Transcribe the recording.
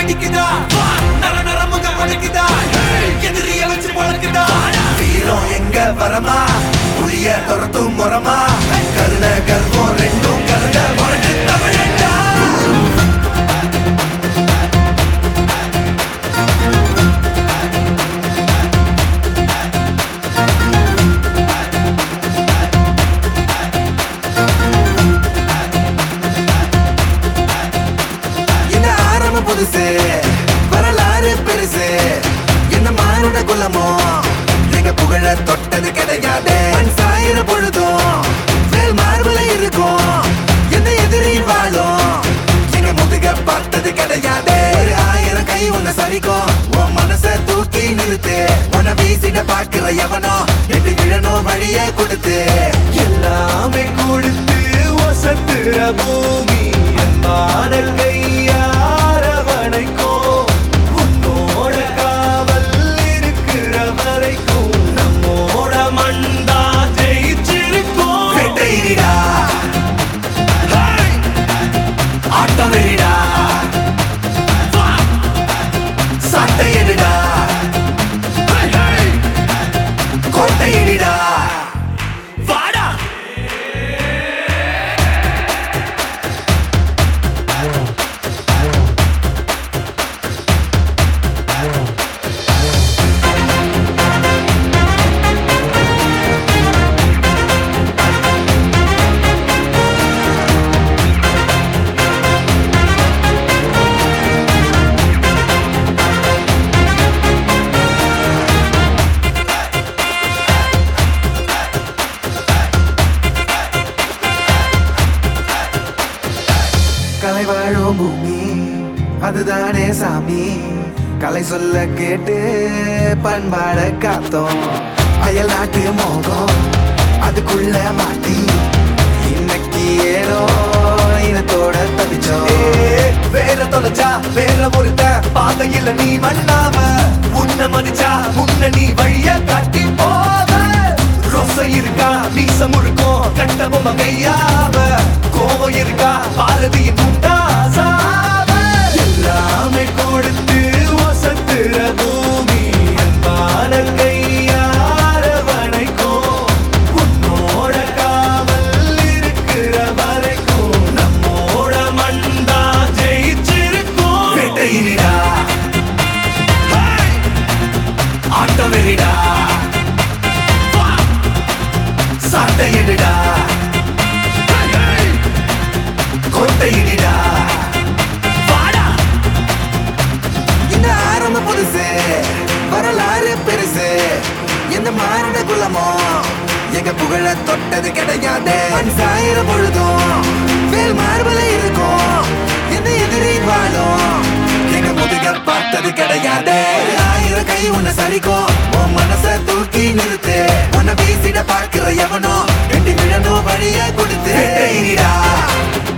அடிக்குதா நர நரமுக உடைக்குதா எதிரிய வச்சு வளர்க்குதா வீரம் எங்க வரமா புளிய துரத்தும் முறமா கருண கர்வம் ரெண்டும் கருண முரட்டு தமிழண்டா என்ன ஆரம்பம் புதுசு வரலாறு பெருசு என்ன மானுட குலமோ எங்க புகழ தொட்டது கிடையாது மண் சாயிர பொழுதும் வேல் மார்புல இருக்கும் எந்த எதிரி வாழும் எங்க முதுக பார்த்தது கிடையாது ஒரு ஆயிரம் கை உன்னை சரிக்கும் உன் மனச தூக்கி நிறுத்து உன்னை வீசிட பாக்குற எவனோ எட்டு விழணும் வழிய கொடுத்து எல்லாமே கொடுத்து வசத்துற பூமி என்பாடல் கையாரவணைக்கோ உன்னோட காவல் இருக்கிற வரைக்கும் நம்மோட மண்டா ஜெயிச்சிருக்கோம் வெட்டையிடா ஆட்டம் வெறிடா சட்டையிடா கோட்டையிடா வாடா கலை வாழும் பூமி அதுதானே சாமி கலை சொல்ல கேட்டு பண்பாட காத்தோம் அயல் நாட்டு மோகம் அதுக்குள்ள மாட்டி இன்னைக்கு ஏனோ இனத்தோட தவிச்சோம் வேற தொலைச்சா வேற ஒருத்த பாதையில நீ மண்ணாம உன்னை மதிச்சா உன்னை நீ வழிய காட்டி போவ ரோசை இருக்கா மீச முழுக்கும் கண்ட பொம்மை கையாவ கோவம் இருக்கா பாரதியின் உண்டாசாவ எல்லாமே கொடுத்து வசத்துற பூமி அன்பான கையாரவணைக்கும் உன்னோட காவல் இருக்கிற வரைக்கும் நம்மோட மண்டா ஜெயிச்சிருக்கும் வெட்டையிடா ஆட்டம் வெறிடா சட்டையிடா கோட்டையிடா வாடா இந்த ஆரம்ப புதுசு வரலாறு பெருசு எந்த மானுட குலமோ எங்க புகழ தொட்டது கிடையாது மண் சாயிர பொழுதும் வேல் மார்பல இருக்கும் எந்த எதிரி வாழும் எங்க முதுக பார்த்தது கிடையாது ஒரு ஆயிரம் கை உன்னை சரிக்கும் உன் மனச தூக்கி நிறுத்து உன்னை வீசிட பார்க்கிற எவனோ ரெண்டு விழணும் வழிய கொடுத்து வெட்டையிடா